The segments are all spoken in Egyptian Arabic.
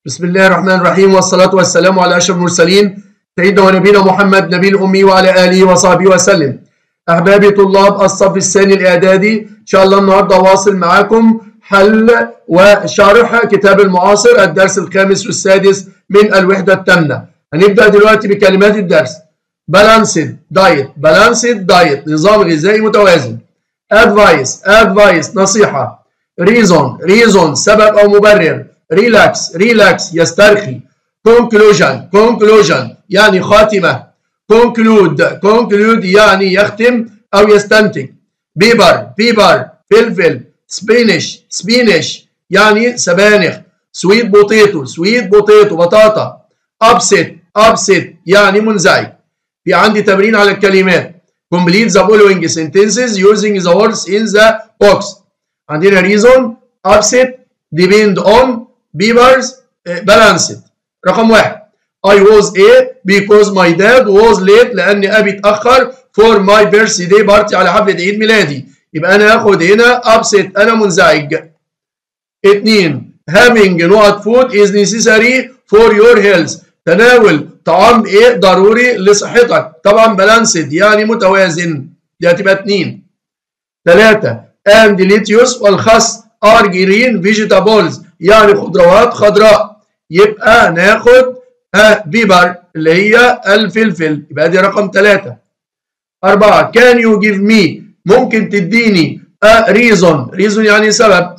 بسم الله الرحمن الرحيم والصلاة والسلام على أشرف المرسلين سيدنا ونبينا محمد نبي الأمي وعلى آله وصحبه وسلم أحبابي طلاب الصف الثاني الإعدادي إن شاء الله النهاردة واصل معاكم حل وشرح كتاب المعاصر الدرس الخامس والسادس من الوحدة الثامنة هنبدأ دلوقتي بكلمات الدرس balanced diet balanced diet نظام غذائي متوازن advice advice نصيحة reason reason سبب أو مبرر relax relax يسترخي conclusion conclusion يعني خاتمة conclude conclude يعني يختم أو يستنتج بيبر بيبر فلفل سبينش سبينش يعني سبانخ سويت بوتيتو سويت بوتيتو بطاطا upset upset يعني منزعج في عندي تمرين على الكلمات complete the following sentences using the words in the box عندنا reason upset depend on beavers balanced رقم واحد I was a because my dad was late لأن أبي اتأخر for my birthday party على حفلة عيد ميلادي يبقى أنا هاخد هنا upset أنا منزعج اتنين having not food is necessary for your health تناول طعام ايه ضروري لصحتك طبعا balanced يعني متوازن دي هتبقى اتنين ثلاثة and lettuce والخس are green vegetables يعني خضروات خضراء يبقى ناخد ها بيبر اللي هي الفلفل يبقى دي رقم ثلاثة أربعة can you give me ممكن تديني a reason reason يعني سبب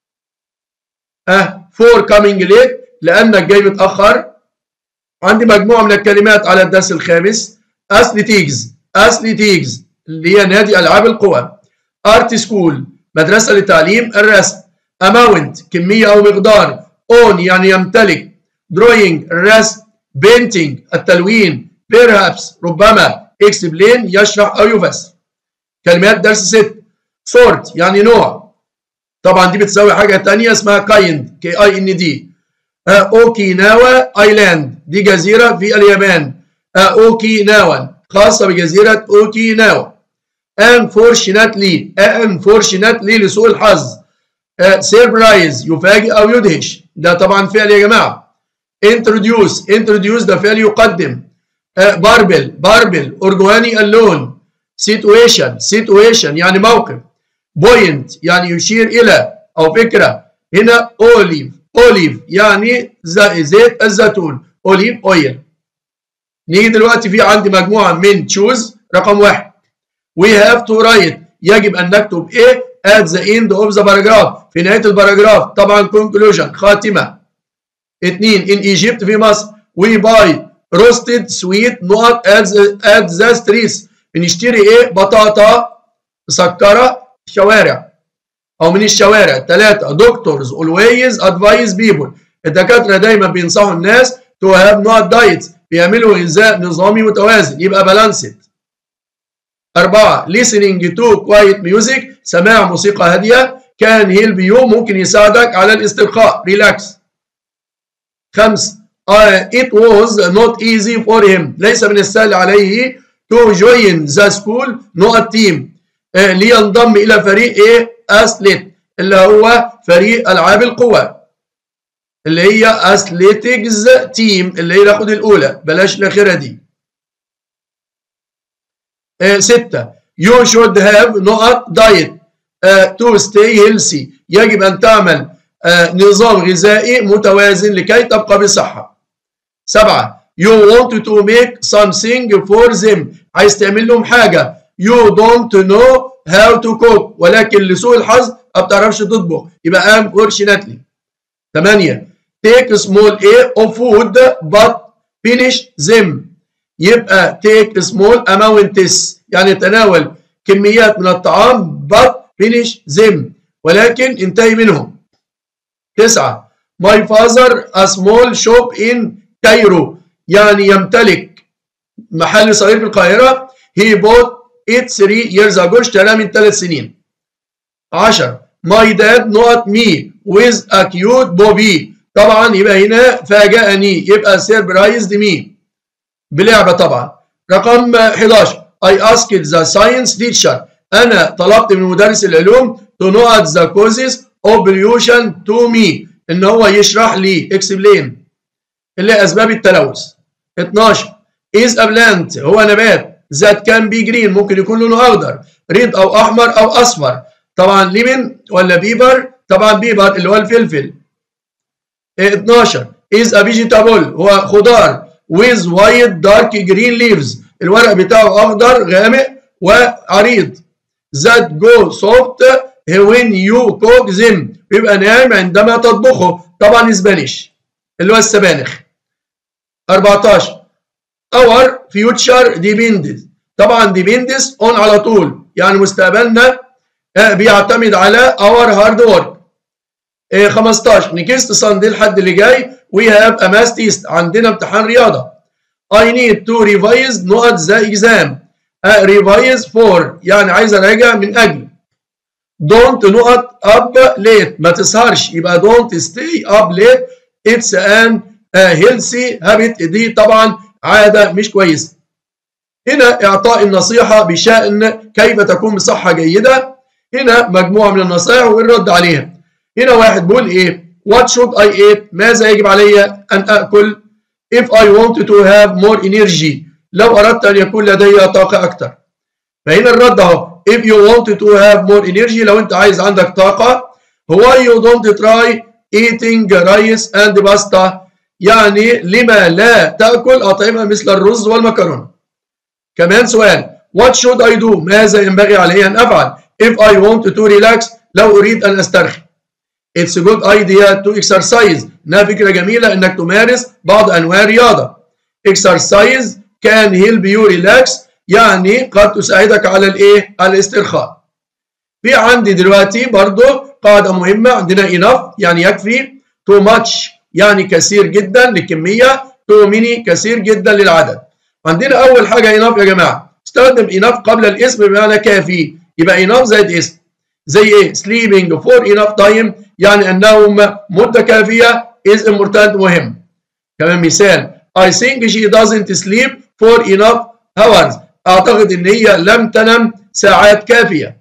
ها for coming late لأنك جاي متأخر عندي مجموعة من الكلمات على الدرس الخامس أثليتيكز أثليتيكز اللي هي نادي ألعاب القوى ارت سكول مدرسة لتعليم الرسم amount كمية أو مقدار own يعني يمتلك drawing الرسم painting التلوين perhaps ربما explain يشرح أو يفسر كلمات درس ست sort يعني نوع طبعا دي بتساوي حاجة تانية اسمها kind k i n d اوكيناوا ايلاند دي جزيرة في اليابان اوكيناوا خاصة بجزيرة اوكيناوا unfortunately unfortunately لسوء الحظ سيربرايز يفاجئ او يدهش ده طبعا فعل يا جماعه introduce introduce ده فعل يقدم باربل باربل ارجواني اللون situation situation يعني موقف point يعني يشير الى او فكره هنا اوليف اوليف يعني زيت الزيتون اوليف اويل نيجي دلوقتي في عندي مجموعه من تشوز رقم واحد we have to write يجب ان نكتب ايه at the end of the paragraph في نهاية الباراجراف طبعا conclusion خاتمة اثنين in Egypt في مصر we buy roasted sweet نقط at the, at the streets بنشتري ايه بطاطا مسكرة الشوارع او من الشوارع ثلاثة doctors always advise people الدكاترة دايما بينصحوا الناس to have not diets بيعملوا غذاء نظامي متوازن يبقى balanced أربعة listening to quiet music سماع موسيقى هادية can help you ممكن يساعدك على الاسترخاء relax خمس uh, it was not easy for him ليس من السهل عليه to join the school نقط team uh, لينضم إلى فريق إيه athlete اللي هو فريق ألعاب القوى اللي هي athletics team اللي هي ناخد الأولى بلاش الأخيرة دي uh, ستة you should have نقط diet uh, to stay healthy يجب أن تعمل uh, نظام غذائي متوازن لكي تبقى بصحة سبعة you want to make something for them عايز تعمل لهم حاجة you don't know how to cook ولكن لسوء الحظ ما بتعرفش تطبخ يبقى unfortunately ثمانية take small a of food but finish them يبقى take small amounts يعني تناول كميات من الطعام but finish them ولكن انتهي منهم تسعة my father a small shop in Cairo يعني يمتلك محل صغير في القاهرة he bought it three years ago اشتراه من ثلاث سنين عشرة my dad not me with a cute bobby طبعا يبقى هنا فاجأني يبقى surprised me بلعبة طبعا رقم 11 I asked the science teacher أنا طلبت من مدرس العلوم to know the causes of pollution to me إن هو يشرح لي explain اللي هي اسباب التلوث 12 is a plant هو نبات that can be green ممكن يكون لونه اخضر ريد او احمر او اصفر طبعا ليمون ولا بيبر طبعا بيبر اللي هو الفلفل 12 is a vegetable هو خضار with white dark green leaves الورق بتاعه اخضر غامق وعريض that go soft when you cook them بيبقى ناعم عندما تطبخه طبعا اسبانيش اللي هو السبانخ 14 our future depends طبعا depends on على طول يعني مستقبلنا بيعتمد على our hard work 15 نكست ساندي الحد اللي جاي we have a math test عندنا امتحان رياضه I need to revise نقط the exam uh, revise for يعني عايز اراجع من اجل don't نقط up late ما تسهرش يبقى don't stay up late it's an uh, healthy habit دي طبعا عاده مش كويسه هنا اعطاء النصيحه بشان كيف تكون بصحه جيده هنا مجموعه من النصائح والرد عليها هنا واحد بيقول ايه what should I eat ماذا يجب علي ان اكل if I want to have more energy لو اردت ان يكون لدي طاقه اكثر فهنا الرد اهو if you want to have more energy لو انت عايز عندك طاقه why you don't try eating rice and pasta يعني لما لا تاكل اطعمه مثل الرز والمكرونه كمان سؤال what should I do ماذا ينبغي علي ان افعل if I want to relax لو اريد ان استرخي It's a good idea to exercise. إنها فكرة جميلة إنك تمارس بعض أنواع الرياضة. Exercise can help you relax يعني قد تساعدك على الإيه؟ على الاسترخاء. في عندي دلوقتي برضو قاعدة مهمة عندنا enough يعني يكفي too much يعني كثير جدا للكمية too many كثير جدا للعدد. عندنا أول حاجة enough يا جماعة. استخدم enough قبل الاسم بمعنى كافي. يبقى enough زائد اسم. زي ايه؟ sleeping for enough time يعني النوم مدة كافية is important مهم. كمان مثال I think she doesn't sleep for enough hours. أعتقد إن هي لم تنم ساعات كافية.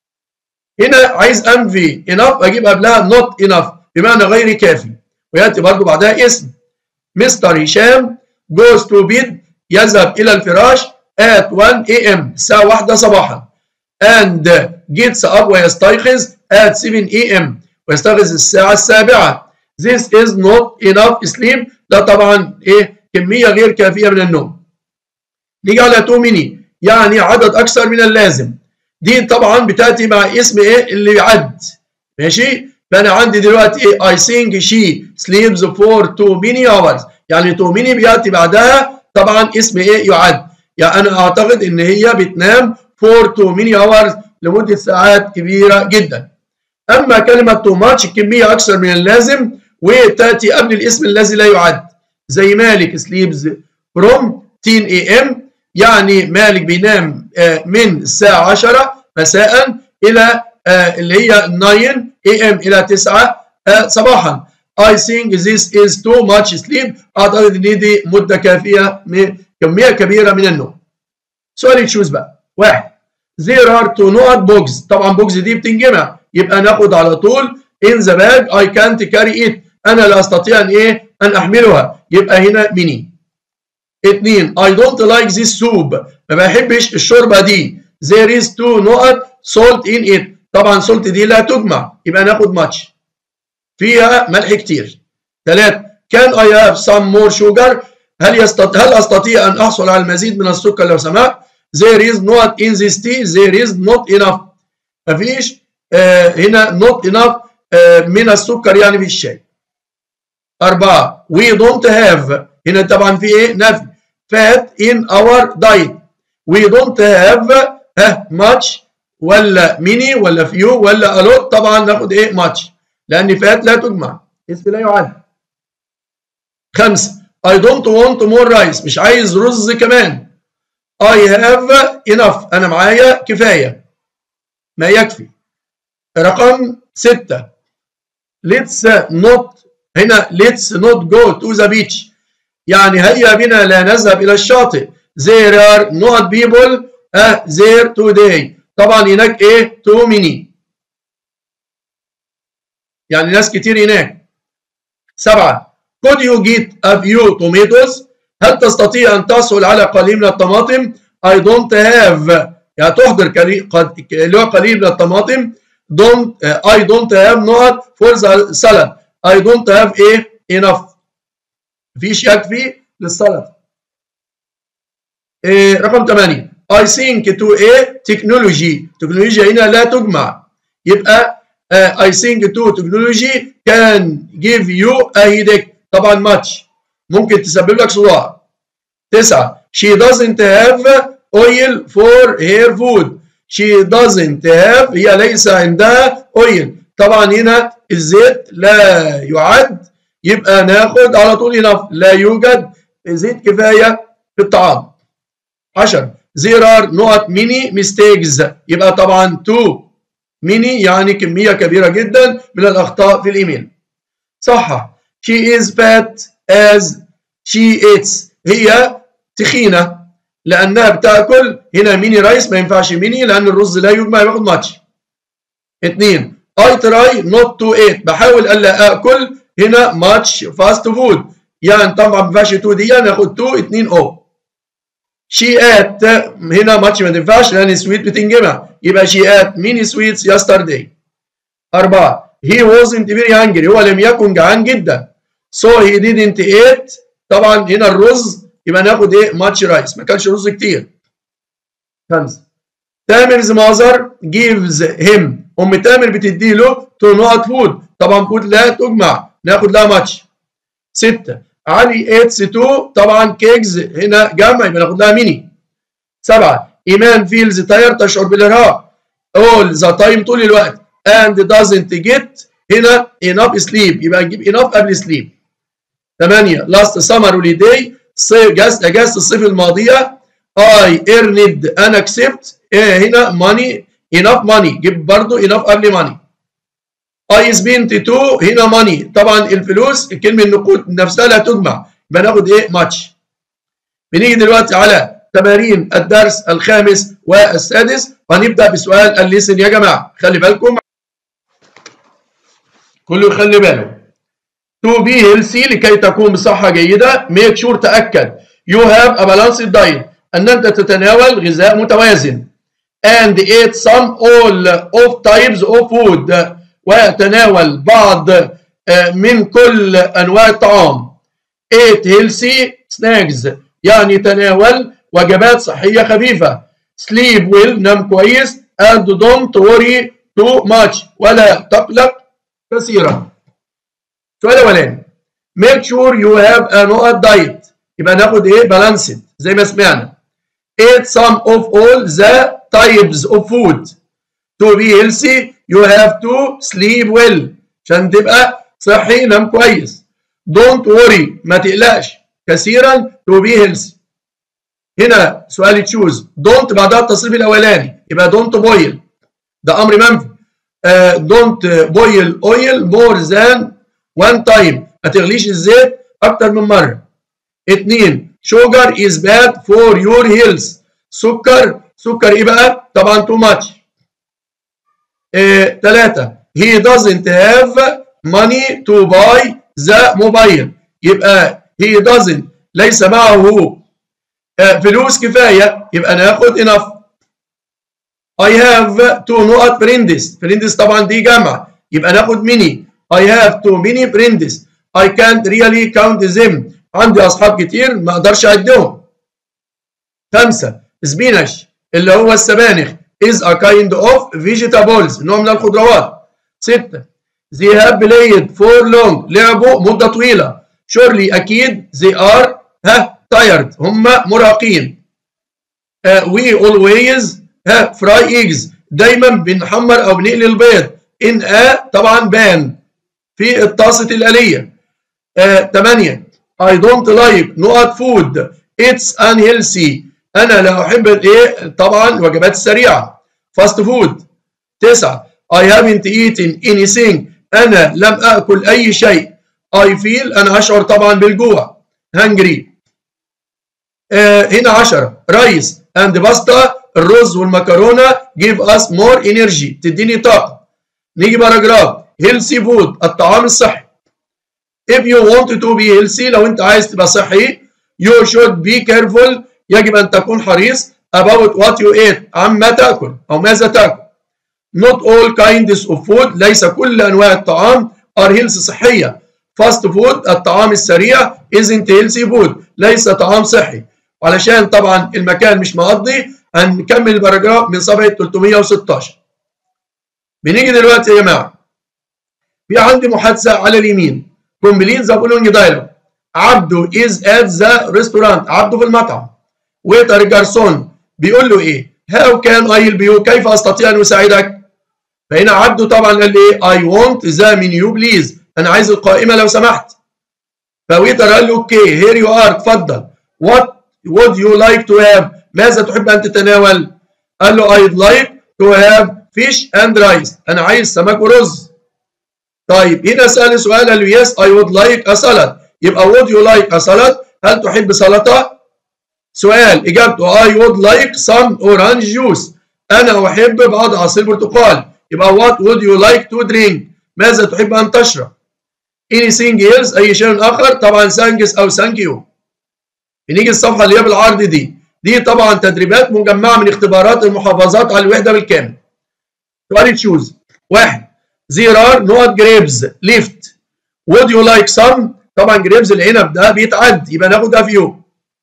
هنا عايز أنفي enough أجيب قبلها not enough بمعنى غير كافي. ويأتي برضه بعدها اسم. مستر هشام goes to bed يذهب إلى الفراش at 1 a.m. الساعة 1 صباحا. and gets up ويستيقظ at 7 a.m. ويستيقظ الساعة السابعة. This is not enough sleep. ده طبعا ايه كمية غير كافية من النوم. نيجي على too many يعني عدد أكثر من اللازم. دي طبعا بتأتي مع اسم ايه اللي يعد. ماشي؟ فأنا عندي دلوقتي ايه I think she sleeps for too many hours. يعني too many بيأتي بعدها طبعا اسم ايه يعد. يعني أنا أعتقد إن هي بتنام for too many hours لمدة ساعات كبيرة جدا. أما كلمة too much الكمية أكثر من اللازم وتأتي قبل الاسم الذي لا يعد زي مالك sleeps from 10 a.m. يعني مالك بينام من الساعة 10 مساء إلى اللي هي 9 a.m. إلى 9 صباحا. I think this is too much sleep. أعتقد إن دي مدة كافية كمية كبيرة من النوم. سؤال تشوز بقى. واحد there are two نقط بوكس طبعا بوكس دي بتنجمع يبقى ناخد على طول in the bag I can't carry it انا لا استطيع ان ايه ان احملها يبقى هنا ميني اتنين I don't like this soup ما بحبش الشوربه دي there is two نقط salt in it طبعا salt دي لا تجمع يبقى ناخد much فيها ملح كتير ثلاثة can I have some more sugar هل يستطيع هل استطيع ان احصل على المزيد من السكر لو سمحت there is not in this tea there is not enough مفيش آه هنا not enough آه من السكر يعني في الشاي أربعة we don't have هنا طبعا في إيه نفي fat in our diet we don't have ها much ولا many ولا few ولا a lot طبعا ناخد إيه much لأن fat لا تجمع اسم لا يعد خمسة I don't want more rice مش عايز رز كمان I have enough أنا معايا كفاية ما يكفي رقم ستة let's not هنا let's not go to the beach يعني هيا بنا لا نذهب إلى الشاطئ there are not people uh, there today طبعا هناك إيه too many يعني ناس كتير هناك سبعة could you get a few tomatoes هل تستطيع أن تحصل على قليل من الطماطم I don't have يعني تحضر اللي هو قليل من الطماطم don't uh, I don't have not for the salad I don't have a enough مفيش يكفي للسلطة إيه رقم 8 I think to a technology تكنولوجيا هنا لا تجمع يبقى uh, I think to technology can give you a headache طبعا ماتش ممكن تسبب لك صداع تسعة she doesn't have oil for her food she doesn't have هي ليس عندها oil طبعا هنا الزيت لا يعد يبقى ناخد على طول enough لا يوجد زيت كفاية في الطعام 10 there are نقط many mistakes يبقى طبعا to many يعني كمية كبيرة جدا من الأخطاء في الإيميل صح she is fat as she eats هي تخينة لأنها بتاكل هنا ميني رايس ما ينفعش ميني لأن الرز لا يجمع ياخد ماتش اثنين I try not to eat بحاول ألا آكل هنا ماتش فاست فود يعني طبعا ما ينفعش تو دي ناخد تو 2 او شي ات هنا ماتش ما تنفعش لان سويت بتنجمع يبقى شي ات ميني سويتس يسترداي أربعة he wasn't very hungry هو لم يكن جعان جدا so he didn't eat طبعا هنا الرز يبقى ناخد ايه ماتش رايس ما كانش رز كتير خمسة تامر's mother gives him ام تامر بتدي له تو نقط فود طبعا فود لا تجمع ناخد لها ماتش ستة علي اتس تو طبعا كيكز هنا جمع يبقى ناخد لها ميني سبعة ايمان فيلز تاير تشعر بالارهاق all ذا تايم طول الوقت and doesn't get هنا enough sleep يبقى نجيب enough قبل sleep ثمانية last summer holiday صيف جاز اجازة الصيف الماضية I earned أنا كسبت إيه هنا money enough money جيب برضو enough قبل money I spent to هنا money طبعا الفلوس الكلمة النقود نفسها لا تجمع يبقى ناخد ايه ماتش بنيجي دلوقتي على تمارين الدرس الخامس والسادس وهنبدأ بسؤال الليسن يا جماعة خلي بالكم كله يخلي باله to be healthy لكي تكون بصحة جيدة make sure تأكد you have a balanced diet أن أنت تتناول غذاء متوازن and eat some all of types of food ويتناول بعض من كل أنواع الطعام eat healthy snacks يعني تناول وجبات صحية خفيفة sleep well نام كويس and don't worry too much ولا تقلق كثيرا السؤال الأولاني make sure you have a نقط diet يبقى ناخد ايه balanced زي ما سمعنا eat some of all the types of food to be healthy you have to sleep well عشان تبقى صحي نام كويس don't worry ما تقلقش كثيرا to be healthy هنا سؤال تشوز don't بعدها التصريف الاولاني يبقى don't boil ده امر منفي uh, don't boil oil more than one time ما تغليش الزيت اكتر من مره اتنين sugar is bad for your health سكر سكر ايه بقى طبعا too much اه ثلاثة he doesn't have money to buy the mobile يبقى he doesn't ليس معه اه فلوس كفاية يبقى ناخد enough I have two نقط friends friends طبعا دي جمع يبقى ناخد many I have too many friends I can't really count them عندي أصحاب كتير ما أقدرش أعدهم خمسة سبينش اللي هو السبانخ is a kind of vegetables نوع من الخضروات ستة they have played for long لعبوا مدة طويلة surely أكيد they are ها tired هم مرهقين uh, we always ها fry eggs دايما بنحمر أو بنقلي البيض in a طبعا بان في الطاسة الآلية uh, 8 I don't like نقط food it's unhealthy انا لا احب الايه طبعا الوجبات السريعه فاست فود تسعة I haven't eaten anything انا لم اكل اي شيء I feel انا اشعر طبعا بالجوع hungry آه هنا 10 رايس اند باستا الرز والمكرونه give us more energy تديني طاقه نيجي باراجراف healthy food الطعام الصحي if you want to be healthy لو انت عايز تبقى صحي you should be careful يجب ان تكون حريص about what you eat عما تاكل او ماذا تاكل not all kinds of food ليس كل انواع الطعام are healthy صحيه fast food الطعام السريع isn't healthy food ليس طعام صحي علشان طبعا المكان مش مقضي هنكمل الباراجراف من صفحه 316 بنيجي دلوقتي يا جماعه في عندي محادثه على اليمين complete the following dialogue عبده is at the restaurant عبده في المطعم ويتر جارسون بيقول له ايه how can I help you كيف استطيع ان اساعدك فهنا عبده طبعا قال لي ايه I want the menu please انا عايز القائمه لو سمحت فويتر قال له اوكي here you are اتفضل what would you like to have ماذا تحب ان تتناول قال له I'd like to have fish and rice انا عايز سمك ورز طيب هنا سأل سؤال قال له yes I would like a salad يبقى would you like a salad هل تحب سلطة سؤال إجابته I would like some orange juice أنا أحب بعض عصير برتقال يبقى what would you like to drink ماذا تحب أن تشرب anything else أي شيء آخر طبعا thanks أو thank you بنيجي الصفحة اللي هي بالعرض دي دي طبعا تدريبات مجمعة من اختبارات المحافظات على الوحدة بالكامل سؤال تشوز واحد there are not grapes left would you like some طبعا جريبز العنب ده بيتعد يبقى ناخد افيو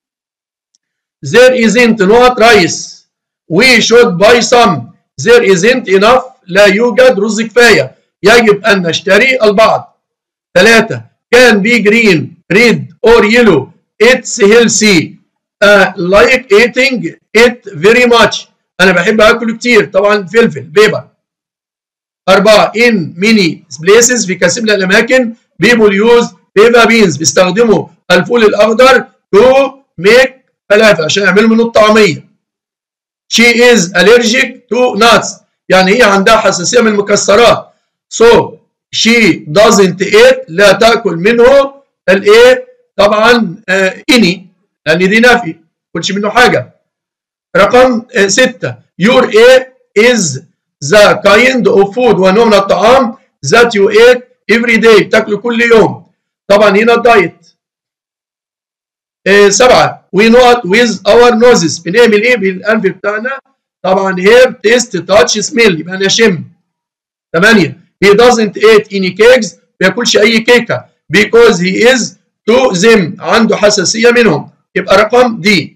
there isn't not rice we should buy some there isn't enough لا يوجد رز كفاية يجب أن نشتري البعض ثلاثة can be green red or yellow it's healthy uh, like eating it very much أنا بحب أكل كتير طبعا فلفل بيبر أربعة in many places في كثير من الأماكن people use بيبا بينز بيستخدموا الفول الأخضر to make فلافل عشان يعملوا منه الطعمية she is allergic to nuts يعني هي عندها حساسية من المكسرات so she doesn't eat لا تأكل منه الايه طبعا آه اني لأن دي نفي كلش منه حاجة رقم آه ستة your A is the kind of food ونوع من الطعام that you eat every day بتاكله كل يوم طبعا هنا الدايت آه سبعة we not with our noses بنعمل ايه بالانف بتاعنا طبعا here taste touch smell يبقى نشم ثمانية he doesn't eat any cakes ما بياكلش اي كيكة because he is to them عنده حساسية منهم يبقى رقم دي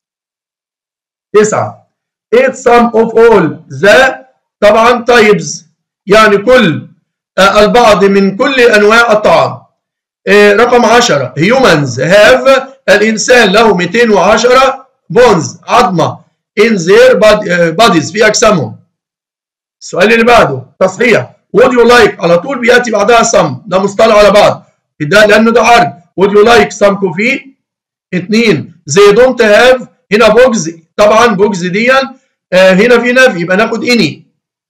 تسعة eat some of all the طبعا types يعني كل آه البعض من كل انواع الطعام آه رقم 10 humans have الانسان له 210 بونز عظمه in their bodies في اجسامهم السؤال اللي بعده تصحيح would you like على طول بياتي بعدها some ده مصطلح على بعض ده لانه ده عرض would you like some coffee اثنين they don't have هنا بوكس طبعا بوكس دي آه هنا في نفي يبقى ناخد اني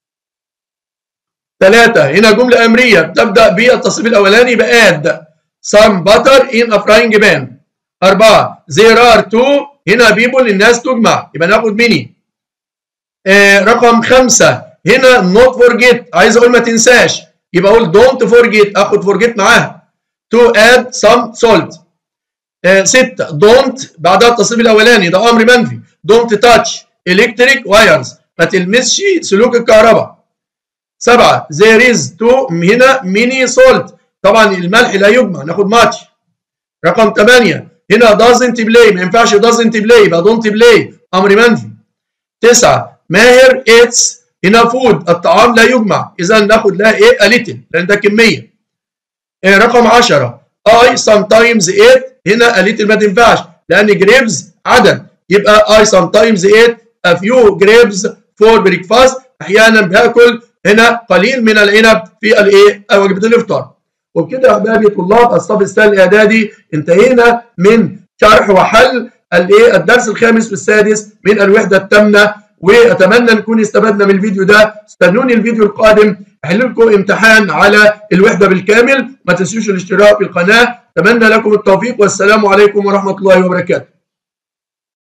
ثلاثة هنا جملة أمرية بتبدأ بالتصريف الأولاني بآد some butter in a frying pan أربعة there are two هنا people الناس تجمع يبقى ناخد ميني آه رقم خمسة هنا not forget عايز أقول ما تنساش يبقى أقول don't forget آخد forget معاها to add some salt آه ستة don't بعدها التصريف الأولاني ده أمر منفي don't touch electric wires ما تلمسش سلوك الكهرباء سبعة there is two هنا mini salt طبعا الملح لا يجمع ناخد ماتش رقم 8 هنا doesn't play ما ينفعش doesn't play يبقى don't play امر منفي 9 ماهر it's هنا food الطعام لا يجمع اذا ناخد لها ايه a little لان ده كميه إيه رقم 10 I sometimes eat هنا a little ما تنفعش لان grapes عدد يبقى I sometimes eat a few grapes for breakfast احيانا باكل هنا قليل من العنب في الايه وجبه الافطار وبكده يا احبابي طلاب الصف الثاني الاعدادي انتهينا من شرح وحل الايه الدرس الخامس والسادس من الوحده الثامنه واتمنى نكون استفدنا من الفيديو ده استنوني الفيديو القادم احل لكم امتحان على الوحده بالكامل ما تنسوش الاشتراك في القناه اتمنى لكم التوفيق والسلام عليكم ورحمه الله وبركاته